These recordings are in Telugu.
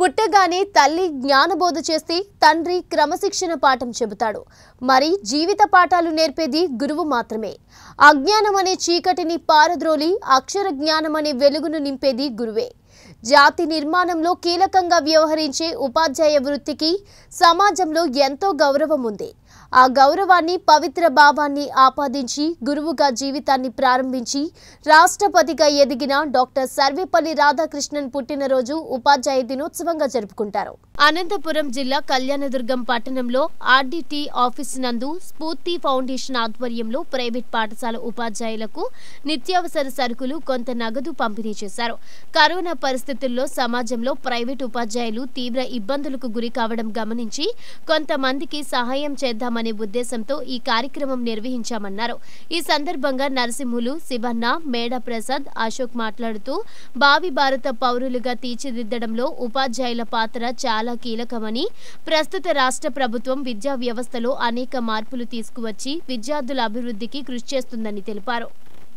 పుట్టగానే తల్లి జ్ఞానబోధ చేస్తే తండ్రి క్రమశిక్షణ పాఠం చెబుతాడు మరి జీవిత పాఠాలు నేర్పేది గురువు మాత్రమే అజ్ఞానం అనే చీకటిని పారద్రోలి అక్షర జ్ఞానం అనే వెలుగును నింపేది గురువే జాతి నిర్మాణంలో కీలకంగా వ్యవహరించే ఉపాధ్యాయ వృత్తికి సమాజంలో ఎంతో గౌరవం ఉంది ఆ గౌరవాన్ని పవిత్ర భావాన్ని ఆపాదించి గురువుగా జీవితాన్ని ప్రారంభించి రాష్ట్రపతిగా ఎదిగిన డాక్టర్ సర్వేపల్లి రాధాకృష్ణన్ పుట్టినరోజు ఉపాధ్యాయ దినోత్సవంగా జరుపుకుంటారు అనంతపురం జిల్లా కళ్యాణదుర్గం పట్టణంలో ఆర్డీటీ ఆఫీస్ నందు స్ఫూర్తి ఫౌండేషన్ ఆధ్వర్యంలో ప్రైవేట్ పాఠశాల ఉపాధ్యాయులకు నిత్యావసర సరుకులు కొంత నగదు పంపిణీ చేశారు కరోనా పరిస్థితుల్లో సమాజంలో ప్రైవేట్ ఉపాధ్యాయులు తీవ్ర ఇబ్బందులకు గురి కావడం గమనించి కొంతమందికి సహాయం చేద్దామనే ఉద్దేశంతో ఈ కార్యక్రమం నిర్వహించామన్నారు ఈ సందర్భంగా నరసింహులు శివన్న మేడ ప్రసాద్ అశోక్ మాట్లాడుతూ భావి భారత పౌరులుగా తీర్చిదిద్దడంలో ఉపాధ్యాయుల పాత్ర చాలా కీలకమని ప్రస్తుత రాష్ట్ర ప్రభుత్వం విద్యా వ్యవస్థలో అనేక మార్పులు తీసుకువచ్చి విద్యార్థుల అభివృద్ధికి కృషి చేస్తుందని తెలిపారు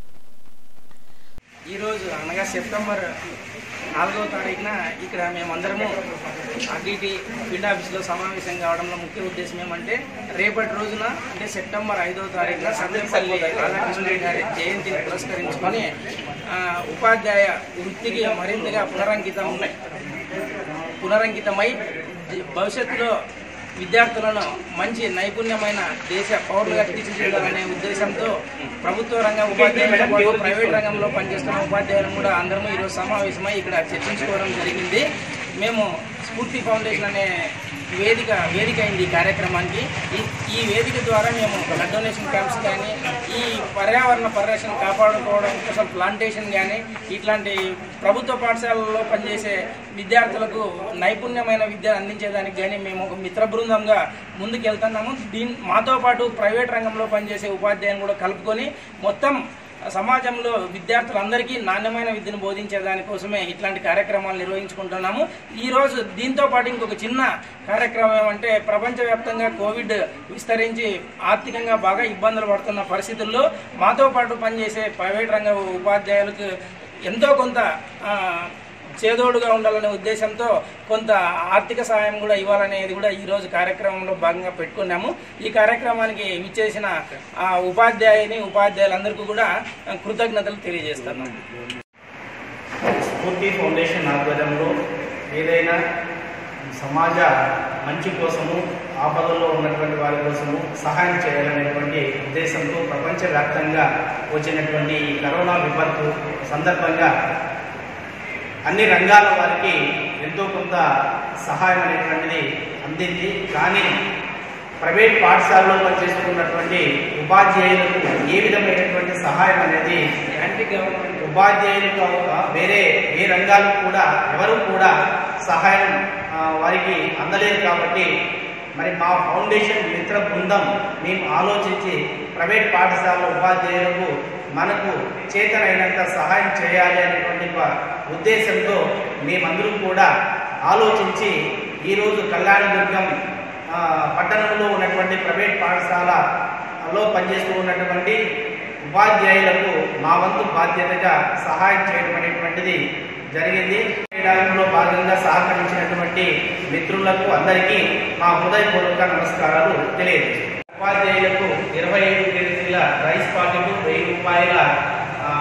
ఈరోజు అనగా సెప్టెంబర్ నాలుగవ తారీఖున ఇక్కడ మేమందరము ఆర్డీటీ ఫీల్డ్ ఆఫీస్లో సమావేశం కావడంలో ముఖ్య ఉద్దేశం ఏమంటే రేపటి రోజున అంటే సెప్టెంబర్ ఐదవ తారీఖున సర్వేపల్లి రాధాకృష్ణ గారి జయంతిని పురస్కరించుకొని ఆ, ఉపాధ్యాయ వృత్తికి మరింతగా పునరంకితం పునరంకితమై జ- భవిష్యత్తులో విద్యార్థులను మంచి నైపుణ్యమైన దేశ పౌరులుగా తీర్చిదిద్దాలనే ఉద్దేశంతో ప్రభుత్వ రంగ ఉపాధ్యాయులతో పాటు ప్రైవేట్ రంగంలో పనిచేస్తున్న ఉపాధ్యాయులను కూడా అందరము ఈరోజు సమావేశమై ఇక్కడ చర్చించుకోవడం జరిగింది మేము స్ఫూర్తి ఫౌండేషన్ అనే వేదిక వేదిక అయింది ఈ కార్యక్రమానికి ఈ ఈ వేదిక ద్వారా మేము బ్లడ్ డొనేషన్ క్యాంప్స్ కానీ ఈ పర్యావరణ పరిరక్షణ కాపాడుకోవడం కోసం ప్లాంటేషన్ కానీ ఇట్లాంటి ప్రభుత్వ పాఠశాలల్లో పనిచేసే విద్యార్థులకు నైపుణ్యమైన విద్య అందించేదానికి కానీ మేము ఒక మిత్ర బృందంగా ముందుకు వెళ్తున్నాము దీని మాతో పాటు ప్రైవేట్ రంగంలో పనిచేసే ఉపాధ్యాయులను కూడా కలుపుకొని మొత్తం సమాజంలో విద్యార్థులందరికీ నాణ్యమైన విద్యను బోధించే దానికోసమే ఇట్లాంటి కార్యక్రమాలు నిర్వహించుకుంటున్నాము ఈరోజు దీంతో పాటు ఇంకొక చిన్న కార్యక్రమం ఏమంటే ప్రపంచవ్యాప్తంగా కోవిడ్ విస్తరించి ఆర్థికంగా బాగా ఇబ్బందులు పడుతున్న పరిస్థితుల్లో మాతో పాటు పనిచేసే ప్రైవేట్ రంగ ఉపాధ్యాయులకు ఎంతో కొంత ఆ, చేదోడుగా ఉండాలనే ఉద్దేశంతో కొంత ఆర్థిక సహాయం కూడా ఇవ్వాలనేది కూడా ఈరోజు కార్యక్రమంలో భాగంగా పెట్టుకున్నాము ఈ కార్యక్రమానికి విచ్చేసిన ఆ, ఉపాధ్యాయుని ఉపాధ్యాయులందరికీ కూడా ఆ, కృతజ్ఞతలు తెలియజేస్తున్నాము స్ఫూర్తి ఫౌండేషన్ ఆధ్వర్యంలో ఏదైనా సమాజ మంచి కోసము ఆపదల్లో ఉన్నటువంటి వారి కోసము సహాయం చేయాలనేటువంటి ఉద్దేశంతో ప్రపంచవ్యాప్తంగా వచ్చినటువంటి ఈ కరోనా విపత్తు సందర్భంగా అన్ని రంగాల వారికి ఎంతో కొంత సహాయం అనేటువంటిది అందింది కానీ ప్రైవేట్ పాఠశాలలో పనిచేస్తున్నటువంటి ఉపాధ్యాయులకు ఏ విధమైనటువంటి సహాయం అనేది యాంటీ గవర్నమెంట్ ఉపాధ్యాయులు కాక వేరే ఏ రంగాలకు కూడా ఎవరు కూడా సహాయం ఆ, వారికి అందలేదు కాబట్టి మరి మా ఫౌండేషన్ మిత్ర బృందం మేము ఆలోచించి ప్రైవేట్ పాఠశాల ఉపాధ్యాయులకు మనకు చేతనైనంత సహాయం చేయాలి అనేటువంటి ఒక ఉద్దేశంతో మేమందరం కూడా ఆలోచించి ఈరోజు కళ్యాణదుర్గం ఆ, పట్టణంలో ఉన్నటువంటి ప్రైవేట్ పాఠశాలలో పనిచేస్తూ ఉన్నటువంటి ఉపాధ్యాయులకు మా వంతు బాధ్యతగా సహాయం చేయడం అనేటువంటిది జరిగింది చేయడంలో భాగంగా సహకరించినటువంటి మిత్రులకు అందరికీ మా హృదయపూర్వక నమస్కారాలు తెలియజేస్తున్నాను ఉపాధ్యాయులకు ఇరవై ఐదు కేజీల రైస్ పాకెట్ వెయ్యి రూపాయల ఆ,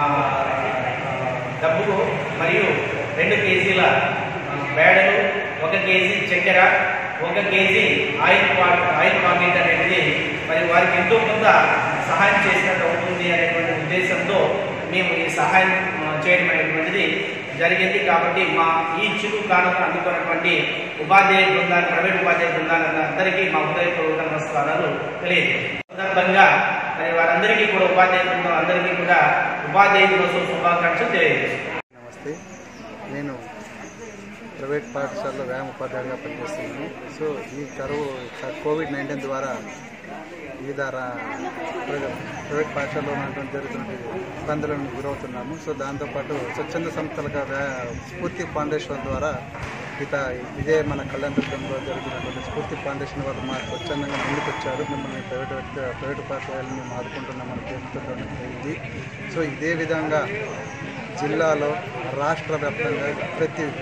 డబ్బులు మరియు రెండు కేజీల బేడలు ఒక కేజీ చక్కెర ఒక కేజీ ఆయిల్ పా- ఆయిల్ పాకెట్ అనేది మరి వారికి ఎంతో కొంత సహాయం చేసినట్టు అవుతుంది అనేటువంటి ఉద్దేశంతో మేము ఈ సహాయం ఆ, చేయడం అనేటువంటిది జరిగింది కాబట్టి మా ఈ చిరు కానుక అందుకున్నటువంటి ఉపాధ్యాయ బృందాలు ప్రైవేట్ ఉపాధ్యాయ బృందాలను అందరికీ మా హృదయపూర్వక నమస్కారాలు తెలియజేస్తాం సందర్భంగా మరి వారందరికీ కూడా ఉపాధ్యాయ బృందం అందరికీ కూడా ఉపాధ్యాయ దినోత్సవ శుభాకాంక్షలు తెలియజేస్తాం నమస్తే నేను ప్రైవేట్ పాఠశాలలో వ్యాయామ ఉపాధ్యాయుడిగా పనిచేస్తున్నాను సో ఈ కరువు కోవిడ్ నైన్టీన్ ద్వారా వివిధ రా- ప్రైవేట్ ప్రైవేట్ పాఠశాలలో ఉన్నటువంటి జరుగుతున్న ఇబ్బందులను గురవుతున్నాము సో దాంతోపాటు స్వచ్ఛంద సంస్థలుగా వ్యా- స్ఫూర్తి ఫౌండేషన్ ద్వారా ఇక ఇదే మన కళ్యాణదుర్గంలో జరుగుతున్నటువంటి స్ఫూర్తి ఫౌండేషన్ వారు మాకు స్వచ్ఛందంగా ముందుకొచ్చారు మిమ్మల్ని ప్రైవేట్ వ్యక్తి- ప్రైవేట్ పాఠశాలను మేము ఆదుకుంటున్నామని పేరుతో ఇది సో ఇదే విధంగా జిల్లాలో రాష్ట్ర వ్యాప్తంగా ప్రతి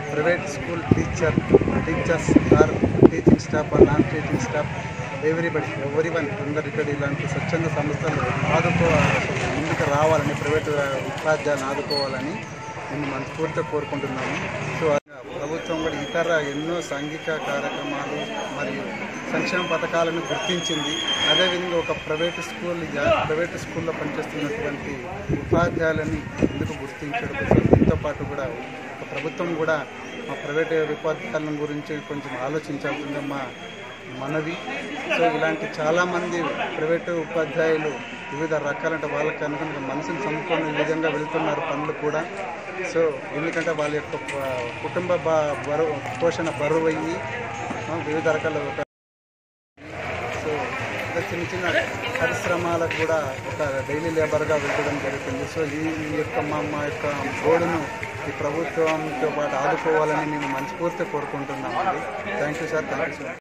private school teacher teachers or teaching staff or non teaching staff everybody ఎవరి వన్ అందరు ఇక్కడ ఇలాంటి స్వచ్ఛంద సంస్థలు ఆదుకో ముందుకు రావాలని ప్రైవేట్ ఉపాధ్యాయులను ఆదుకోవాలని మేము మనస్ఫూర్తిగా కోరుకుంటున్నాము సో ప్రభుత్వం కూడా ఇతర ఎన్నో సాంఘిక కార్యక్రమాలు మరియు సంక్షేమ పథకాలను గుర్తించింది అదేవిధంగా ఒక ప్రైవేట్ స్కూల్ యా- ప్రైవేట్ స్కూల్లో పనిచేస్తున్నటువంటి ఉపాధ్యాయులని ఎందుకు గుర్తించడం దీంతో పాటు కూడా ఒక ప్రభుత్వం కూడా మా ప్రైవేట్ ఉపాధ్యాయుల గురించి కొంచెం ఆలోచించాల్సిందే మా మనవి సో ఇలాంటి చాలామంది ప్రైవేటు ఉపాధ్యాయులు వివిధ రకాలంటే వాళ్ళకి అనుకున్న మనసుని చంపుకొని ఈ విధంగా వెళ్తున్నారు పనులు కూడా సో ఎందుకంటే వాళ్ళ యొక్క ప- కుటుంబ బ- బరువు పోషణ బరువు అయ్యి ఆ, వివిధ రకాల ఒక సో ఇంకా చిన్న చిన్న పరిశ్రమలకు కూడా ఒక డైలీ లేబర్గా వెళ్ళడం జరుగుతుంది సో ఈ ఈ యొక్క మా మా యొక్క బోర్డును ఈ ప్రభుత్వంతో పాటు ఆదుకోవాలని మేము మనస్ఫూర్తిగా కోరుకుంటున్నామండి thank you sir thank you sir